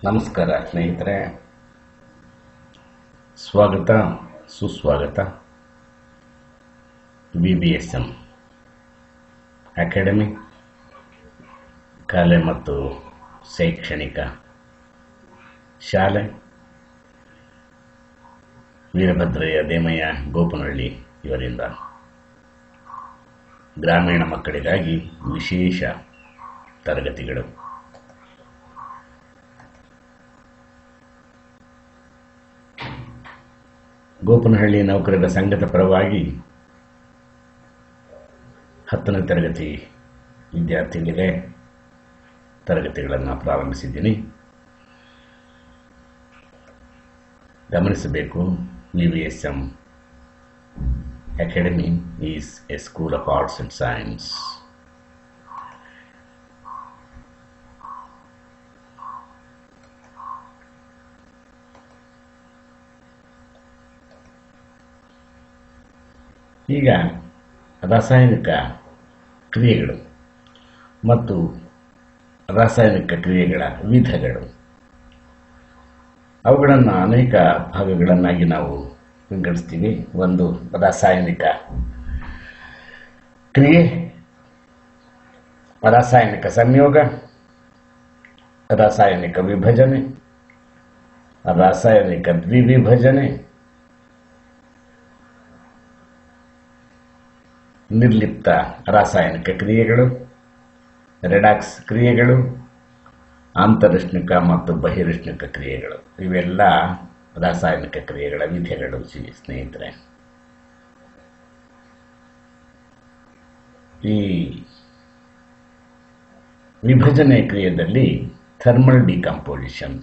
ನಮಸ್ಕಾರ ಸ್ನೇಹಿತರೆ ಸ್ವಾಗತ ಸುಸ್ವಾಗತ B B S M academy ಕಲೆ ಮತ್ತು ಶೈಕ್ಷಣಿಕ ಶಾಲೆ ವೀರಭದ್ರಯ್ಯ ದೇಮಯ್ಯ ಗೋಪನಹಳ್ಳಿ ಇವರಿಂದ ಗ್ರಾಮೀಣ ಮಕ್ಕಳಿಗಾಗಿ ವಿಶೇಷ ತರಗತಿಗಳು ಗೋಪನಹಳ್ಳಿ ನೌಕರರ ಸಂಘದ ಪರವಾಗಿ ಹತ್ತನೇ ತರಗತಿ ವಿದ್ಯಾರ್ಥಿಗಳಿಗೆ ತರಗತಿಗಳನ್ನು ಪ್ರಾರಂಭಿಸಿದ್ದೀನಿ ಗಮನಿಸಬೇಕು V V S M academy is a school of arts and science ಈಗ ರಾಸಾಯನಿಕ ಕ್ರಿಯೆಗಳು ಮತ್ತು ರಾಸಾಯನಿಕ ಕ್ರಿಯೆಗಳ ವಿಧಗಳು ಅವುಗಳನ್ನು ಅನೇಕ ಭಾಗಗಳನ್ನಾಗಿ ನಾವು ವಿಂಗಡಿಸ್ತೀವಿ ಒಂದು ರಾಸಾಯನಿಕ ಕ್ರಿಯೆ ರಾಸಾಯನಿಕ ಸಂಯೋಗ ರಾಸಾಯನಿಕ ವಿಭಜನೆ ರಾಸಾಯನಿಕ ದ್ವಿವಿಭಜನೆ ನಿರ್ಲಿಪ್ತ ರಾಸಾಯನಿಕ ಕ್ರಿಯೆಗಳು ರೆಡಾಕ್ಸ್ ಕ್ರಿಯೆಗಳು ಅಂತರಿಷ್ಣಿಕ ಮತ್ತು ಬಹಿರಿಷ್ಣಿಕ ಕ್ರಿಯೆಗಳು ಇವೆಲ್ಲ ರಾಸಾಯನಿಕ ಕ್ರಿಯೆಗಳ ವಿಧಗಳು ಸಿ- ಸ್ನೇಹಿತರೆ ಈ ವಿಭಜನೆ ಕ್ರಿಯೆಯಲ್ಲಿ ಥರ್ಮಲ್ ಡಿಕಂಪೋಸಿಷನ್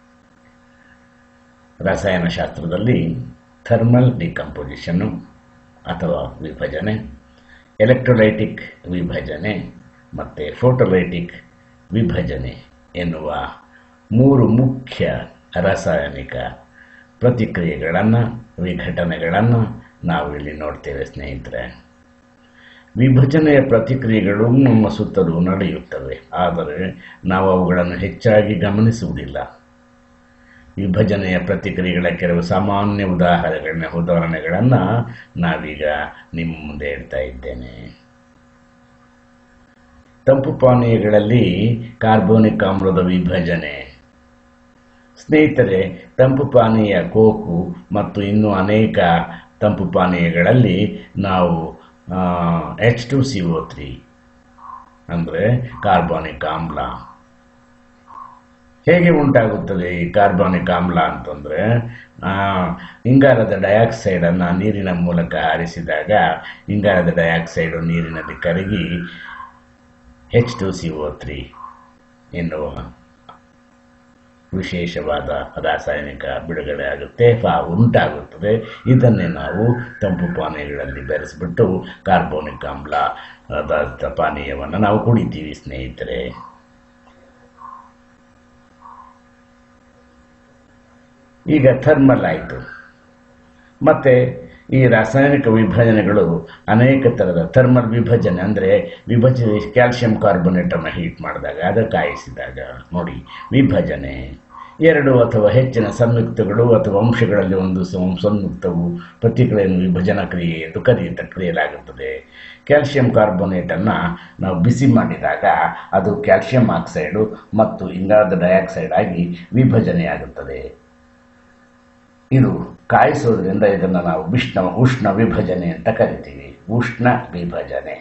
ರಸಾಯನಶಾಸ್ತ್ರದಲ್ಲಿ ಥರ್ಮಲ್ ಡಿಕಂಪೋಸಿಷನ್ನು ಅಥವಾ ವಿಭಜನೆ ಎಲೆಕ್ಟ್ರೋಲೈಟಿಕ್ ವಿಭಜನೆ ಮತ್ತು ಫೋಟೋಲೈಟಿಕ್ ವಿಭಜನೆ ಎನ್ನುವ ಮೂರು ಮುಖ್ಯ ರಾಸಾಯನಿಕ ಪ್ರತಿಕ್ರಿಯೆಗಳನ್ನು ವಿಘಟನೆಗಳನ್ನು ನಾವು ಇಲ್ಲಿ ನೋಡ್ತೇವೆ ಸ್ನೇಹಿತರೆ ವಿಭಜನೆಯ ಪ್ರತಿಕ್ರಿಯೆಗಳು ನಮ್ಮ ಸುತ್ತಲೂ ನಡೆಯುತ್ತವೆ ಆದರೆ ನಾವು ಅವುಗಳನ್ನು ಹೆಚ್ಚಾಗಿ ಗಮನಿಸುವುದಿಲ್ಲ ವಿಭಜನೆಯ ಪ್ರತಿಕ್ರಿಯೆಗಳ ಕೆಲವು ಸಾಮಾನ್ಯ ಉದಾಹರಣೆಗಳನ್ನ ಉದಾಹರಣೆಗಳನ್ನು ನಾವೀಗ ನಿಮ್ಮ ಮುಂದೆ ಹೇಳ್ತಾ ಇದ್ದೇನೆ ತಂಪು ಪಾನೀಯಗಳಲ್ಲಿ ಕಾರ್ಬೋನಿಕ್ ಆಮ್ಲದ ವಿಭಜನೆ ಸ್ನೇಹಿತರೆ ತಂಪು ಪಾನೀಯ ಕೋಕು ಮತ್ತು ಇನ್ನೂ ಅನೇಕ ತಂಪು ಪಾನೀಯಗಳಲ್ಲಿ ನಾವು H two C O three ಅಂದರೆ ಕಾರ್ಬೋನಿಕ್ ಆಮ್ಲ ಹೇಗೆ ಉಂಟಾಗುತ್ತದೆ ಈ ಕಾರ್ಬೋನಿಕ್ ಆಮ್ಲ ಅಂತಂದರೆ ಇಂಗಾಲದ ಡೈಆಕ್ಸೈಡನ್ನು ನೀರಿನ ಮೂಲಕ ಹಾರಿಸಿದಾಗ ಇಂಗಾಲದ ಡೈಆಕ್ಸೈಡು ನೀರಿನಲ್ಲಿ ಕರಗಿ H two C O three ಎನ್ನುವ ವಿಶೇಷವಾದ ರಾಸಾಯನಿಕ ಬಿಡುಗಡೆ ಆಗುತ್ತೆ ಫಾ ಉಂಟಾಗುತ್ತದೆ ಇದನ್ನೇ ನಾವು ತಂಪು ಪಾನೀಯಗಳಲ್ಲಿ ಬೆರೆಸಿಬಿಟ್ಟು ಕಾರ್ಬೋನಿಕ್ ಆಮ್ಲ ಆಧಾರಿತ ಪಾನೀಯವನ್ನು ನಾವು ಕುಡಿತೀವಿ ಸ್ನೇಹಿತರೆ ಈಗ ಥರ್ಮಲ್ ಆಯಿತು ಮತ್ತು ಈ ರಾಸಾಯನಿಕ ವಿಭಜನೆಗಳು ಅನೇಕ ಥರದ ಥರ್ಮಲ್ ವಿಭಜನೆ ಅಂದರೆ ವಿಭಜನೆ ಕ್ಯಾಲ್ಸಿಯಂ ಕಾರ್ಬೋನೇಟನ್ನು ಹೀಟ್ ಮಾಡಿದಾಗ ಅದು ಕಾಯಿಸಿದಾಗ ನೋಡಿ ವಿಭಜನೆ ಎರಡು ಅಥವಾ ಹೆಚ್ಚಿನ ಸಂಯುಕ್ತಗಳು ಅಥವಾ ಅಂಶಗಳಲ್ಲಿ ಒಂದು ಸಂ- ಸಂಯುಕ್ತವು ಪ್ರತಿಕ್ರಿಯೆಯನ್ನು ವಿಭಜನಾ ಕ್ರಿಯೆ ಎಂದು ಕರೆಯುತ್ತ ಕರೆಯಲಾಗುತ್ತದೆ ಕ್ಯಾಲ್ಸಿಯಂ ಕಾರ್ಬೋನೇಟನ್ನು ನಾವು ಬಿಸಿ ಮಾಡಿದಾಗ ಅದು ಕ್ಯಾಲ್ಸಿಯಂ ಆಕ್ಸೈಡು ಮತ್ತು ಇಂಗಾಲದ ಡೈಆಕ್ಸೈಡ್ ಆಗಿ ವಿಭಜನೆಯಾಗುತ್ತದೆ ಇದು ಕಾಯಿಸೋದ್ರಿಂದ ಇದನ್ನು ನಾವು ಉಷ್ಣ ಉಷ್ಣ ವಿಭಜನೆ ಅಂತ ಕರಿತೀವಿ ಉಷ್ಣ ವಿಭಜನೆ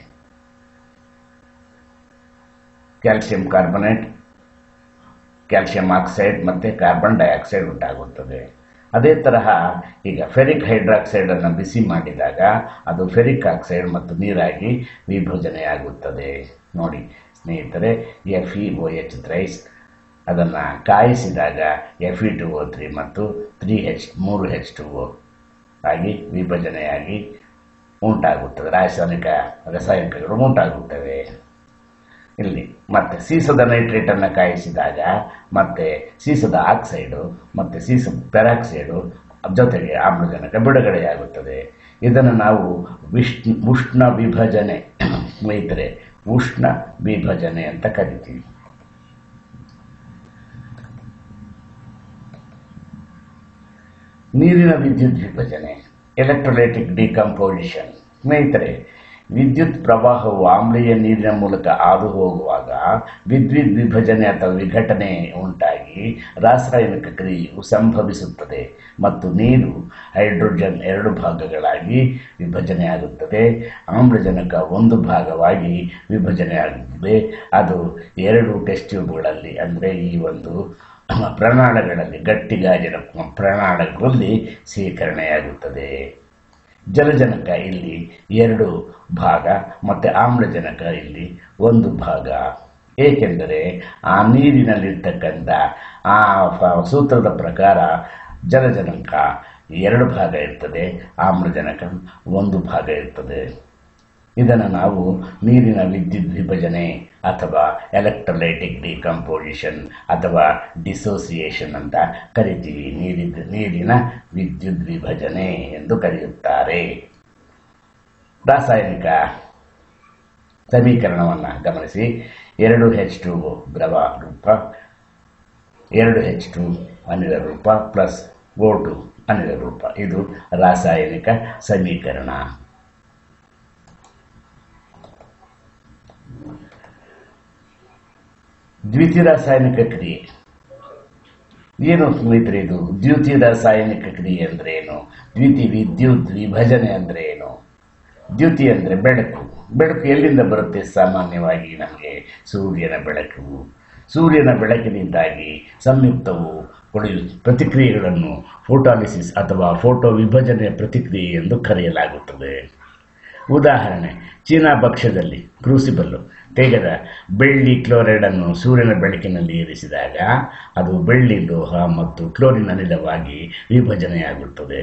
ಕ್ಯಾಲ್ಸಿಯಂ ಕಾರ್ಬನೇಟ್ ಕ್ಯಾಲ್ಸಿಯಂ ಆಕ್ಸೈಡ್ ಮತ್ತು ಕಾರ್ಬನ್ ಡೈಆಕ್ಸೈಡ್ ಉಂಟಾಗುತ್ತದೆ ಅದೇ ತರಹ ಈಗ ಫೆರಿಕ್ ಹೈಡ್ರಾಕ್ಸೈಡನ್ನು ಬಿಸಿ ಮಾಡಿದಾಗ ಅದು ಫೆರಿಕ್ ಆಕ್ಸೈಡ್ ಮತ್ತು ನೀರಾಗಿ ವಿಭಜನೆಯಾಗುತ್ತದೆ ನೋಡಿ ಸ್ನೇಹಿತರೆ F E O H thrice ಅದನ್ನು ಕಾಯಿಸಿದಾಗ F E two O three ಮತ್ತು ತ್ರೀ ಹೆಚ್ ಮೂರು ಹೆಚ್ ಟು ಒ ಆಗಿ ವಿಭಜನೆಯಾಗಿ ಉಂಟಾಗುತ್ತದೆ ರಾಸಾಯನಿಕ ರಾಸಾಯನಿಕಗಳು ಉಂಟಾಗುತ್ತವೆ ಇಲ್ಲಿ ಮತ್ತೆ ಸೀಸದ ನೈಟ್ರೇಟನ್ನು ಕಾಯಿಸಿದಾಗ ಮತ್ತೆ ಸೀಸದ ಆಕ್ಸೈಡು ಮತ್ತು ಸೀಸದ ಪೆರಾಕ್ಸೈಡು ಜೊತೆಗೆ ಆಮ್ಲಜನಕ ಬಿಡುಗಡೆಯಾಗುತ್ತದೆ ಇದನ್ನು ನಾವು ವಿಷ್ಣು ಉಷ್ಣ ವಿಭಜನೆ ಸ್ನೇಹಿತರೆ ಉಷ್ಣ ವಿಭಜನೆ ಅಂತ ಕರಿತೀವಿ ನೀರಿನ ವಿದ್ಯುತ್ ವಿಭಜನೆ ಎಲೆಕ್ಟ್ರೋಲೈಟಿಕ್ ಡಿಕಂಪೋಸಿಷನ್ ಸ್ನೇಹಿತರೆ ವಿದ್ಯುತ್ ಪ್ರವಾಹವು ಆಮ್ಲೀಯ ನೀರಿನ ಮೂಲಕ ಹಾದು ಹೋಗುವಾಗ ವಿದ್ಯುತ್ ವಿಭಜನೆ ಅಥವಾ ವಿಘಟನೆ ಉಂಟಾಗಿ ರಾಸಾಯನಿಕ ಕ್ರಿಯೆಯು ಸಂಭವಿಸುತ್ತದೆ ಮತ್ತು ನೀರು ಹೈಡ್ರೋಜನ್ ಎರಡು ಭಾಗಗಳಾಗಿ ವಿಭಜನೆಯಾಗುತ್ತದೆ ಆಮ್ಲಜನಕ ಒಂದು ಭಾಗವಾಗಿ ವಿಭಜನೆಯಾಗುತ್ತದೆ ಅದು ಎರಡು ಟೆಸ್ಟ್ ಟ್ಯೂಬ್ಗಳಲ್ಲಿ ಅಂದರೆ ಈ ಒಂದು ಪ್ರಣಾಳಗಳಲ್ಲಿ ಗಟ್ಟಿ ಗಾಜಿನ ಪ್ರಣಾಳಗಳಲ್ಲಿ ಸೇಕರಣೆಯಾಗುತ್ತದೆ ಜಲಜನಕ ಇಲ್ಲಿ ಎರಡು ಭಾಗ ಮತ್ತು ಆಮ್ಲಜನಕ ಇಲ್ಲಿ ಒಂದು ಭಾಗ ಏಕೆಂದರೆ ಆ ನೀರಿನಲ್ಲಿರ್ತಕ್ಕಂಥ ಆ ಫ- ಸೂತ್ರದ ಪ್ರಕಾರ ಜಲಜನಕ ಎರಡು ಭಾಗ ಇರ್ತದೆ ಆಮ್ಲಜನಕ ಒಂದು ಭಾಗ ಇರ್ತದೆ ಇದನ್ನು ನಾವು ನೀರಿನ ವಿದ್ಯುತ್ ವಿಭಜನೆ ಅಥವಾ ಎಲೆಕ್ಟ್ರೋಲೈಟಿಕ್ ಡಿಕಂಪೋಸಿಷನ್ ಅಥವಾ ಡಿಸೋಸಿಯೇಷನ್ ಅಂತ ಕರಿತೀವಿ ನೀರಿದ ನೀರಿನ ವಿದ್ಯುತ್ ವಿಭಜನೆ ಎಂದು ಕರೆಯುತ್ತಾರೆ ರಾಸಾಯನಿಕ ಸಮೀಕರಣವನ್ನು ಗಮನಿಸಿ ಎರಡು ಹೆಚ್ ಟು ದ್ರವ ರೂಪ ಎರಡು ಹೆಚ್ ಟು ಅನಿಲ ರೂಪ ಪ್ಲಸ್ ಓ ಟು ಅನಿಲ ರೂಪ ಇದು ರಾಸಾಯನಿಕ ಸಮೀಕರಣ ದ್ವಿತೀಯ ರಾಸಾಯನಿಕ ಕ್ರಿಯೆ ಏನು ಸ್ನೇಹಿತರೆ ಇದು ದ್ವಿತೀಯ ರಾಸಾಯನಿಕ ಕ್ರಿಯೆ ಅಂದ್ರೆ ಏನು ದ್ವಿತಿ ವಿದ್ಯುತ್ ವಿಭಜನೆ ಅಂದ್ರೆ ಏನು ದ್ಯುತಿ ಅಂದರೆ ಬೆಳಕು ಬೆಳಕು ಎಲ್ಲಿಂದ ಬರುತ್ತೆ ಸಾಮಾನ್ಯವಾಗಿ ನಮಗೆ ಸೂರ್ಯನ ಬೆಳಕು ಸೂರ್ಯನ ಬೆಳಕಿನಿಂದಾಗಿ ಸಂಯುಕ್ತವು ಕೊಡೆಯು ಪ್ರತಿಕ್ರಿಯೆಗಳನ್ನು ಫೋಟಾಲಿಸಿಸ್ ಅಥವಾ ಫೋಟೋ ವಿಭಜನೆಯ ಪ್ರತಿಕ್ರಿಯೆ ಎಂದು ಕರೆಯಲಾಗುತ್ತದೆ ಉದಾಹರಣೆ ಚೀನಾ ಭಕ್ಷ್ಯದಲ್ಲಿ ಕ್ರೂಸಿಬಲ್ಲು ತೆಗೆದ ಬೆಳ್ಳಿ ಕ್ಲೋರೈಡನ್ನು ಸೂರ್ಯನ ಬೆಳಕಿನಲ್ಲಿ ಇರಿಸಿದಾಗ ಅದು ಬೆಳ್ಳಿ ಲೋಹ ಮತ್ತು ಕ್ಲೋರಿನ್ ಅನಿಲವಾಗಿ ವಿಭಜನೆಯಾಗುತ್ತದೆ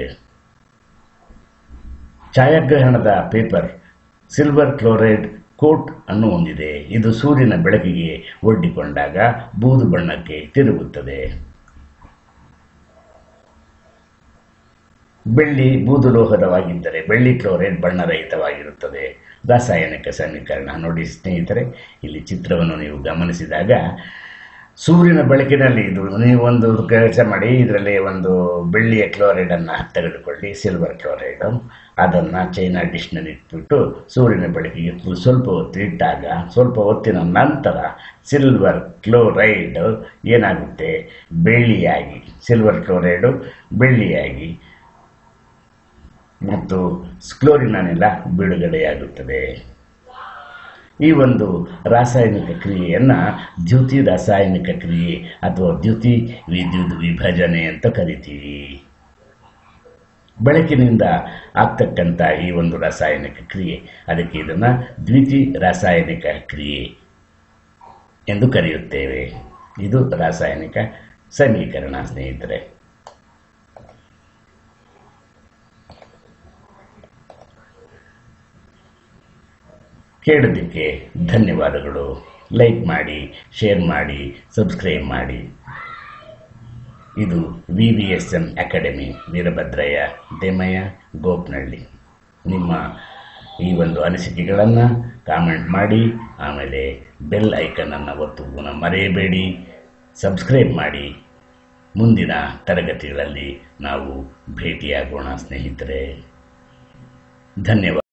ಛಾಯಾಗ್ರಹಣದ ಪೇಪರ್ ಸಿಲ್ವರ್ ಕ್ಲೋರೈಡ್ ಕೋಟ್ ಅನ್ನು ಹೊಂದಿದೆ ಇದು ಸೂರ್ಯನ ಬೆಳಕಿಗೆ ಒಡ್ಡಿಕೊಂಡಾಗ ಬೂದು ಬಣ್ಣಕ್ಕೆ ತಿರುಗುತ್ತದೆ ಬೆಳ್ಳಿ ಬೂದು ಲೋಹದವಾಗಿದ್ದರೆ ಬೆಳ್ಳಿ ಕ್ಲೋರೈಡ್ ಬಣ್ಣರಹಿತವಾಗಿರುತ್ತದೆ ರಾಸಾಯನಿಕ ಸಮೀಕರಣ ನೋಡಿ ಸ್ನೇಹಿತರೆ ಇಲ್ಲಿ ಚಿತ್ರವನ್ನು ನೀವು ಗಮನಿಸಿದಾಗ ಸೂರ್ಯನ ಬೆಳಕಿನಲ್ಲಿ ಇದು ನೀವು ಒಂದು ಕೆಲಸ ಮಾಡಿ ಇದರಲ್ಲಿ ಒಂದು ಬೆಳ್ಳಿಯ ಕ್ಲೋರೈಡನ್ನು ತೆಗೆದುಕೊಳ್ಳಿ ಸಿಲ್ವರ್ ಕ್ಲೋರೈಡು ಅದನ್ನು ಚೈನಾ ಡಿಶ್ನಲ್ಲಿ ಇಟ್ಬಿಟ್ಟು ಸೂರ್ಯನ ಬೆಳಕಿಗೆ ತು- ಸ್ವಲ್ಪ ಹೊತ್ತು ಇಟ್ಟಾಗ ಸ್ವಲ್ಪ ಹೊತ್ತಿನ ನಂತರ ಸಿಲ್ವರ್ ಕ್ಲೋರೈಡ್ ಏನಾಗುತ್ತೆ ಬೆಳ್ಳಿಯಾಗಿ ಸಿಲ್ವರ್ ಕ್ಲೋರೈಡು ಬೆಳ್ಳಿಯಾಗಿ ಮತ್ತು ಕ್ಲೋರಿನ್ ಅನಿಲ ಬಿಡುಗಡೆಯಾಗುತ್ತದೆ ಈ ಒಂದು ರಾಸಾಯನಿಕ ಕ್ರಿಯೆಯನ್ನು ದ್ಯುತಿ ರಾಸಾಯನಿಕ ಕ್ರಿಯೆ ಅಥವಾ ದ್ಯುತಿ ವಿದ್ಯುತ್ ವಿಭಜನೆ ಅಂತ ಕರಿತೀವಿ ಬೆಳಕಿನಿಂದ ಆಗ್ತಕ್ಕಂಥ ಈ ಒಂದು ರಾಸಾಯನಿಕ ಕ್ರಿಯೆ ಅದಕ್ಕೆ ಇದನ್ನು ದ್ವಿತಿ ರಾಸಾಯನಿಕ ಕ್ರಿಯೆ ಎಂದು ಕರೆಯುತ್ತೇವೆ ಇದು ರಾಸಾಯನಿಕ ಸಮೀಕರಣ ಸ್ನೇಹಿತರೆ ಕೇಳೋದಕ್ಕೆ ಧನ್ಯವಾದಗಳು ಲೈಕ್ ಮಾಡಿ ಶೇರ್ ಮಾಡಿ ಸಬ್ಸ್ಕ್ರೈಬ್ ಮಾಡಿ ಇದು V V S M academy Veerabhadrayya Demayya Gopnahalli ನಿಮ್ಮ ಈ ಒಂದು ಅನಿಸಿಕೆಗಳನ್ನು ಕಾಮೆಂಟ್ ಮಾಡಿ ಆಮೇಲೆ ಬೆಲ್ ಐಕನನ್ನು ಒತ್ತುವುದನ್ನು ಮರೆಯಬೇಡಿ ಸಬ್ಸ್ಕ್ರೈಬ್ ಮಾಡಿ ಮುಂದಿನ ತರಗತಿಗಳಲ್ಲಿ ನಾವು ಭೇಟಿಯಾಗೋಣ ಸ್ನೇಹಿತರೆ ಧನ್ಯವಾದ